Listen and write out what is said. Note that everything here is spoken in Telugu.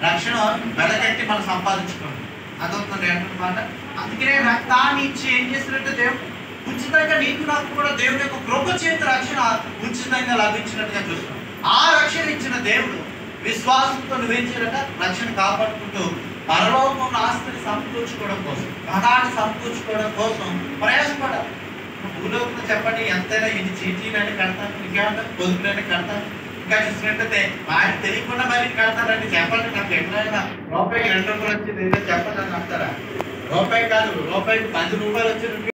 రక్షణ వెలకట్టి మనం సంపాదించుకోండి అదొస్తుంది మాట అందుకనే రక్తాన్ని ఇచ్చి ఏం చేసినట్టు దేవుడు ఉచితంగా నీకు నాకు కూడా దేవుడి యొక్క కృప చేత రక్షణ ఉచితంగా లభించినట్టుగా చూస్తాం ఆ రక్షణ ఇచ్చిన దేవుడు విశ్వాసంతో నువ్వేం చేయాలట రక్షణ కాపాడుకుంటూ పరలోకం ఆస్తిని సమకూర్చుకోవడం కోసం ధనాన్ని సమకూర్చుకోవడం కోసం ప్రయాసపడాలి భూలోకంలో చెప్పండి ఎంతైనా ఇది చీటీలని కడతాను ఇంకేమంటారు పొదుపులని కడతాను ఇంకా చూసినట్టయితే ఆయన తెలియకుండా మరి కడతారండి చెప్పండి నాకు ఎక్కడైనా రూపాయికి రెండు రూపాయలు వచ్చింది ఏదో చెప్పండి అని అంటారా రూపాయి కాదు రూపాయికి పది రూపాయలు వచ్చింది